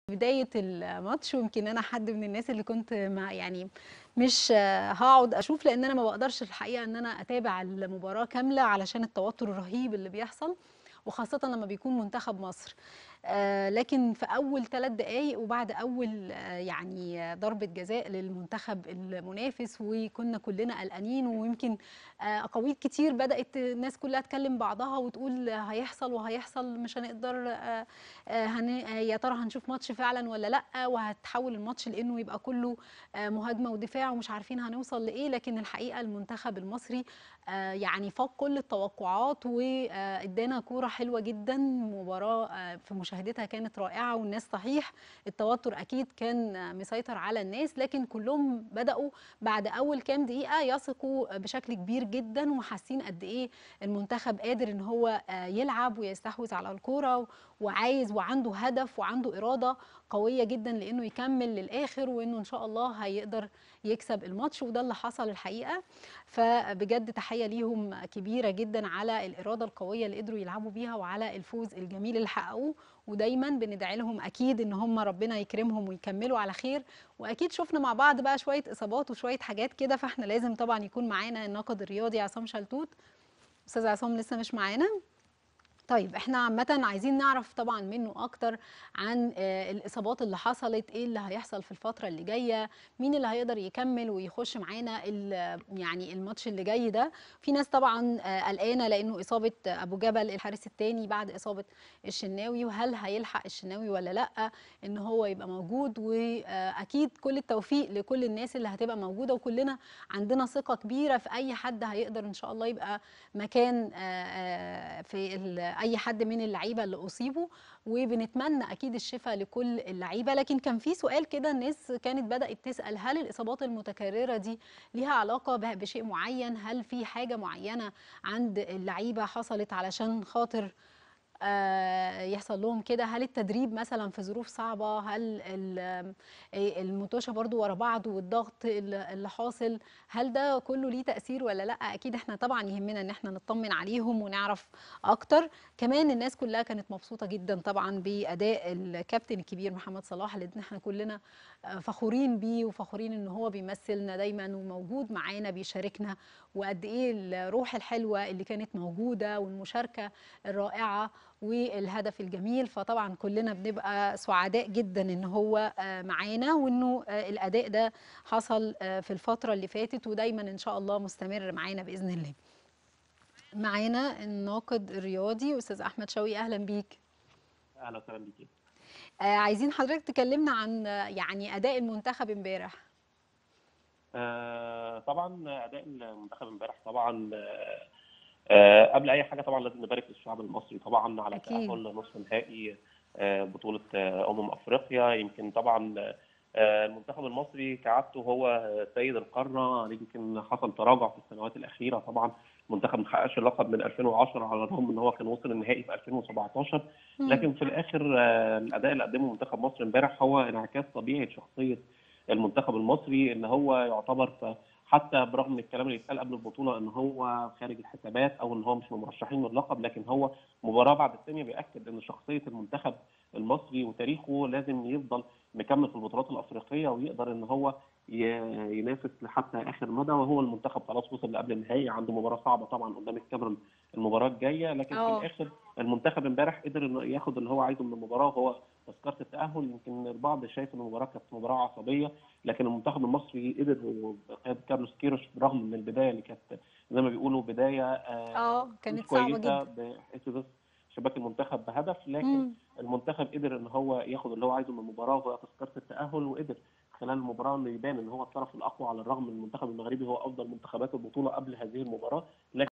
بداية الماتش ويمكن أنا حد من الناس اللي كنت مع يعني مش هقعد أشوف لأن أنا ما بقدرش الحقيقة إن أنا أتابع المباراة كاملة علشان التوتر الرهيب اللي بيحصل وخاصة لما بيكون منتخب مصر آه لكن في أول ثلاث دقايق وبعد أول آه يعني ضربة جزاء للمنتخب المنافس وكنا كلنا قلقانين ويمكن آه أقاويل كتير بدأت الناس كلها تكلم بعضها وتقول هيحصل وهيحصل مش هنقدر آه هن يا ترى هنشوف ماتش فعلا ولا لأ وهتحول الماتش لأنه يبقى كله آه مهاجمة ودفاع ومش عارفين هنوصل لإيه لكن الحقيقة المنتخب المصري آه يعني فاق كل التوقعات وادانا كورة حلوة جدا مباراة آه في مشاهدتها كانت رائعه والناس صحيح التوتر اكيد كان مسيطر على الناس لكن كلهم بداوا بعد اول كام دقيقه يثقوا بشكل كبير جدا وحاسين قد ايه المنتخب قادر ان هو يلعب ويستحوذ على الكوره وعايز وعنده هدف وعنده اراده قويه جدا لانه يكمل للاخر وانه ان شاء الله هيقدر يكسب الماتش وده اللي حصل الحقيقه فبجد تحيه ليهم كبيره جدا على الاراده القويه اللي قدروا يلعبوا بيها وعلى الفوز الجميل اللي حققوه ودايما بندعي لهم اكيد ان هم ربنا يكرمهم ويكملوا على خير واكيد شفنا مع بعض بقى شويه اصابات وشويه حاجات كده فاحنا لازم طبعا يكون معانا الناقد الرياضي عصام شلتوت استاذ عصام لسه مش معانا طيب احنا عامة عايزين نعرف طبعا منه اكتر عن الاصابات اللي حصلت ايه اللي هيحصل في الفترة اللي جاية مين اللي هيقدر يكمل ويخش معانا يعني الماتش اللي جاي ده في ناس طبعا قلقانة لانه اصابة ابو جبل الحارس الثاني بعد اصابة الشناوي وهل هيلحق الشناوي ولا لا ان هو يبقى موجود واكيد كل التوفيق لكل الناس اللي هتبقى موجودة وكلنا عندنا ثقة كبيرة في اي حد هيقدر ان شاء الله يبقى مكان في اي حد من اللعيبه اللي اصيبوا وبنتمنى اكيد الشفاء لكل اللعيبه لكن كان في سؤال كده الناس كانت بدات تسال هل الاصابات المتكرره دي ليها علاقه بشيء معين هل في حاجه معينه عند اللعيبه حصلت علشان خاطر آه يحصل لهم كده هل التدريب مثلا في ظروف صعبه هل المطوشه برضو ورا بعض والضغط اللي حاصل هل ده كله ليه تاثير ولا لا اكيد احنا طبعا يهمنا ان احنا نطمن عليهم ونعرف اكتر كمان الناس كلها كانت مبسوطه جدا طبعا باداء الكابتن الكبير محمد صلاح اللي احنا كلنا فخورين بيه وفخورين ان هو بيمثلنا دايما وموجود معانا بيشاركنا وقد ايه الروح الحلوه اللي كانت موجوده والمشاركه الرائعه والهدف الجميل فطبعا كلنا بنبقى سعداء جدا ان هو معانا وانه الاداء ده حصل في الفتره اللي فاتت ودايما ان شاء الله مستمر معانا باذن الله معانا الناقد الرياضي استاذ احمد شوقي اهلا بيك اهلا وسهلا بيكي آه عايزين حضرتك تكلمنا عن يعني اداء المنتخب امبارح آه طبعا اداء المنتخب امبارح طبعا آه قبل اي حاجه طبعا لازم نبارك للشعب المصري طبعا على تاهل نصف نهائي آه بطوله آه امم افريقيا يمكن طبعا آه المنتخب المصري كعادته هو سيد القاره يمكن حصل تراجع في السنوات الاخيره طبعا المنتخب ما حققش اللقب من 2010 على الرغم ان هو كان وصل النهائي في 2017 لكن في الاخر آه الاداء اللي قدمه منتخب مصر امبارح هو انعكاس طبيعي لشخصيه المنتخب المصري ان هو يعتبر في حتى برغم من الكلام اللي اتقال قبل البطوله ان هو خارج الحسابات او ان هو مش من مرشحين للقب لكن هو مباراه بعد الثانيه بياكد ان شخصيه المنتخب المصري وتاريخه لازم يفضل مكمل في البطولات الافريقيه ويقدر ان هو ينافس لحتى اخر مدى وهو المنتخب خلاص وصل لقبل النهائي عنده مباراه صعبه طبعا قدام الكاميرون المباراه الجايه لكن أوه. في الاخر المنتخب امبارح قدر انه ياخد اللي هو عايزه من المباراه وهو تذكره التاهل يمكن البعض شايف ان المباراه كانت مباراه عصبيه لكن المنتخب المصري قدر بقياده كارلوس كيروش برغم من البدايه اللي كانت زي ما بيقولوا بدايه اه كانت صعبه جدا بحيث شباك المنتخب بهدف لكن مم. المنتخب قدر ان هو ياخد اللي هو عايزه من المباراه وهو تذكره التاهل وقدر خلال المباراه انه يبان ان هو الطرف الاقوى على الرغم من المنتخب المغربي هو افضل منتخبات البطوله قبل هذه المباراه لكن